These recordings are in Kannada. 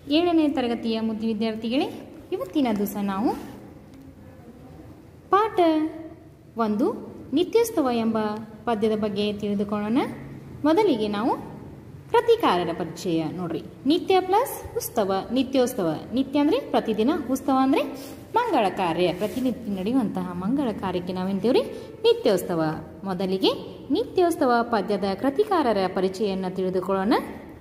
ಏಳನೇ ತರಗತಿಯ ಮುದ್ದು ವಿದ್ಯಾರ್ಥಿಗಳೇ ಇವತ್ತಿನ ದಿವಸ ನಾವು ಪಾಠ ಒಂದು ನಿತ್ಯೋತ್ಸವ ಎಂಬ ಪದ್ಯದ ಬಗ್ಗೆ ತಿಳಿದುಕೊಳ್ಳೋಣ ಮೊದಲಿಗೆ ನಾವು ಪ್ರತಿಕಾರರ ಪರಿಚಯ ನೋಡ್ರಿ ನಿತ್ಯ ಪ್ಲಸ್ ಉತ್ಸವ ನಿತ್ಯೋತ್ಸವ ನಿತ್ಯ ಅಂದರೆ ಪ್ರತಿದಿನ ಉತ್ಸವ ಅಂದರೆ ಮಂಗಳ ಕಾರ್ಯ ಪ್ರತಿನಿತ್ಯ ನಡೆಯುವಂತಹ ಮಂಗಳ ಕಾರ್ಯಕ್ಕೆ ನಾವೇಂತೀವ್ರಿ ನಿತ್ಯೋತ್ಸವ ಮೊದಲಿಗೆ ನಿತ್ಯೋತ್ಸವ ಪದ್ಯದ ಕೃತಿಕಾರರ ಪರಿಚಯವನ್ನು ತಿಳಿದುಕೊಳ್ಳೋಣ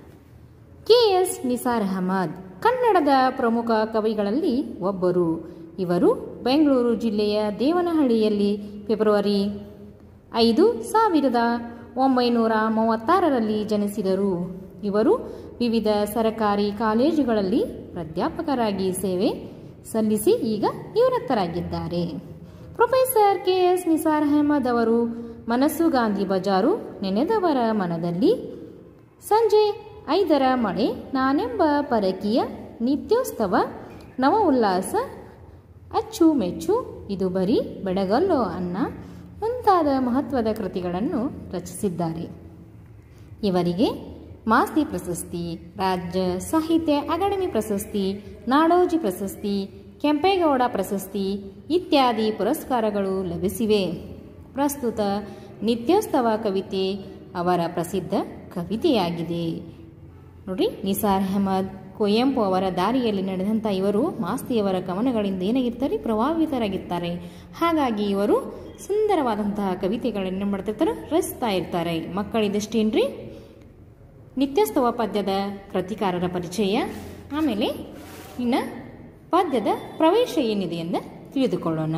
ಕೆ ಎಸ್ ನಿಸಾರ್ ಅಹಮದ್ ಕನ್ನಡದ ಪ್ರಮುಖ ಕವಿಗಳಲ್ಲಿ ಒಬ್ಬರು ಇವರು ಬೆಂಗಳೂರು ಜಿಲ್ಲೆಯ ದೇವನಹಳ್ಳಿಯಲ್ಲಿ ಫೆಬ್ರವರಿ ಐದು ಸಾವಿರದ ಒಂಬೈನೂರ ಮೂವತ್ತಾರರಲ್ಲಿ ಜನಿಸಿದರು ಇವರು ವಿವಿಧ ಸರಕಾರಿ ಕಾಲೇಜುಗಳಲ್ಲಿ ಪ್ರಾಧ್ಯಾಪಕರಾಗಿ ಸೇವೆ ಸಲ್ಲಿಸಿ ಈಗ ನಿವೃತ್ತರಾಗಿದ್ದಾರೆ professor K S Nisar Ahmed ಅವರು ಮನಸ್ಸು ಗಾಂಧಿ ಬಜಾರು ನೆನೆದವರ ಮನದಲ್ಲಿ ಸಂಜೆ ಐದರ ಮಳೆ ನಾನೆಂಬ ಪರಕೀಯ ನಿತ್ಯೋತ್ಸವ ನವ ಉಲ್ಲಾಸ ಅಚ್ಚುಮೆಚ್ಚು ಇದು ಬರೀ ಬೆಳಗಲ್ಲೋ ಅನ್ನ ಮುಂತಾದ ಮಹತ್ವದ ಕೃತಿಗಳನ್ನು ರಚಿಸಿದ್ದಾರೆ ಇವರಿಗೆ ಮಾಸ್ತಿ ಪ್ರಶಸ್ತಿ ರಾಜ್ಯ ಸಾಹಿತ್ಯ ಅಕಾಡೆಮಿ ಪ್ರಶಸ್ತಿ ನಾಡೋಜಿ ಪ್ರಶಸ್ತಿ ಕೆಂಪೇಗೌಡ ಪ್ರಶಸ್ತಿ ಇತ್ಯಾದಿ ಪುರಸ್ಕಾರಗಳು ಲಭಿಸಿವೆ ಪ್ರಸ್ತುತ ನಿತ್ಯೋತ್ಸವ ಕವಿತೆ ಅವರ ಪ್ರಸಿದ್ಧ ಕವಿತೆಯಾಗಿದೆ ನೋಡಿ ನಿಸಾರ್ ಅಹಮದ್ ಕುವೆಂಪು ಅವರ ದಾರಿಯಲ್ಲಿ ನಡೆದಂಥ ಇವರು ಮಾಸ್ತಿಯವರ ಕವನಗಳಿಂದ ಏನಾಗಿರ್ತಾರೆ ಪ್ರಭಾವಿತರಾಗಿರ್ತಾರೆ ಹಾಗಾಗಿ ಇವರು ಸುಂದರವಾದಂತಹ ಕವಿತೆಗಳನ್ನು ಮಾಡ್ತಿರ್ತಾರೆ ರಚಿಸ್ತಾ ಇರ್ತಾರೆ ಮಕ್ಕಳಿದಷ್ಟೇನ್ರಿ ನಿತ್ಯೋತ್ಸವ ಪದ್ಯದ ಕೃತಿಕಾರರ ಪರಿಚಯ ಆಮೇಲೆ ಇನ್ನು ಪದ್ಯದ ಪ್ರವೇಶ ಏನಿದೆ ಎಂದು ತಿಳಿದುಕೊಳ್ಳೋಣ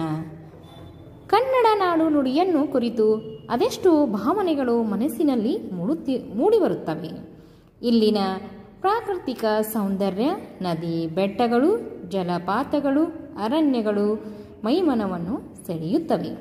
ಕನ್ನಡ ನಾಡು ನುಡಿಯನ್ನು ಕುರಿತು ಅದೆಷ್ಟು ಭಾವನೆಗಳು ಮನಸ್ಸಿನಲ್ಲಿ ಮೂಡುತ್ತಿ ಮೂಡಿಬರುತ್ತವೆ ಇಲ್ಲಿನ ಪ್ರಾಕೃತಿಕ ಸೌಂದರ್ಯ ನದಿ ಬೆಟ್ಟಗಳು ಜಲಪಾತಗಳು ಅರಣ್ಯಗಳು ಮೈಮನವನ್ನು ಸೆಳೆಯುತ್ತವೆ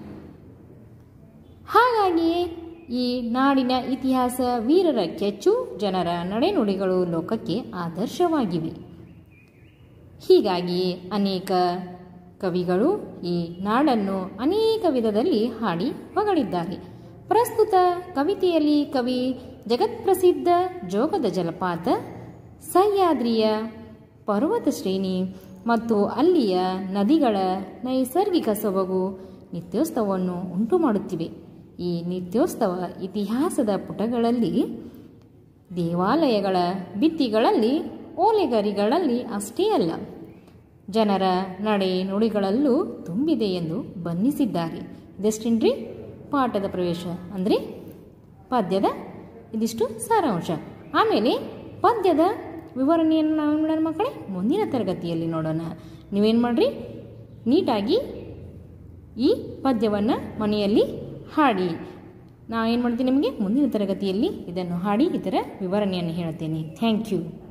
ಹಾಗಾಗಿಯೇ ಈ ನಾಡಿನ ಇತಿಹಾಸ ವೀರರ ಕೆಚ್ಚು ಜನರ ನಡೆನುಡಿಗಳು ಲೋಕಕ್ಕೆ ಆದರ್ಶವಾಗಿವೆ ಹೀಗಾಗಿಯೇ ಅನೇಕ ಕವಿಗಳು ಈ ನಾಡನ್ನು ಅನೇಕ ವಿಧದಲ್ಲಿ ಹಾಡಿ ಹೊಗಳಿದ್ದಾರೆ ಪ್ರಸ್ತುತ ಕವಿತೆಯಲ್ಲಿ ಕವಿ ಜಗತ್ಪ್ರಸಿದ್ಧ ಜೋಗದ ಜಲಪಾತ ಸಹ್ಯಾದ್ರಿಯ ಪರ್ವತ ಶ್ರೇಣಿ ಮತ್ತು ಅಲ್ಲಿಯ ನದಿಗಳ ನೈಸರ್ಗಿಕ ಸೊಬಗು ನಿತ್ಯೋತ್ಸವವನ್ನು ಉಂಟು ಮಾಡುತ್ತಿವೆ ಈ ನಿತ್ಯೋತ್ಸವ ಇತಿಹಾಸದ ಪುಟಗಳಲ್ಲಿ ದೇವಾಲಯಗಳ ಭಿತ್ತಿಗಳಲ್ಲಿ ಓಲೆಗರಿಗಳಲ್ಲಿ ಅಷ್ಟೇ ಅಲ್ಲ ಜನರ ನಡೆ ನುಡಿಗಳಲ್ಲೂ ತುಂಬಿದೆ ಎಂದು ಬಣ್ಣಿಸಿದ್ದಾರೆ ಇದೆಷ್ಟೇನ್ರಿ ಪಾಠದ ಪ್ರವೇಶ ಅಂದರೆ ಪದ್ಯದ ಇದಿಷ್ಟು ಸಾರಾಂಶ ಆಮೇಲೆ ಪದ್ಯದ ವಿವರಣೆಯನ್ನು ನಾವು ನೋಡೋಣ ಮಕ್ಕಳೇ ಮುಂದಿನ ತರಗತಿಯಲ್ಲಿ ನೋಡೋಣ ನೀವೇನು ಮಾಡಿರಿ ನೀಟಾಗಿ ಈ ಪದ್ಯವನ್ನು ಮನೆಯಲ್ಲಿ ಹಾಡಿ ನಾನು ಏನು ಮಾಡ್ತೀನಿ ನಿಮಗೆ ಮುಂದಿನ ತರಗತಿಯಲ್ಲಿ ಇದನ್ನು ಹಾಡಿ ಇದರ ವಿವರಣೆಯನ್ನು ಹೇಳ್ತೇನೆ ಥ್ಯಾಂಕ್ ಯು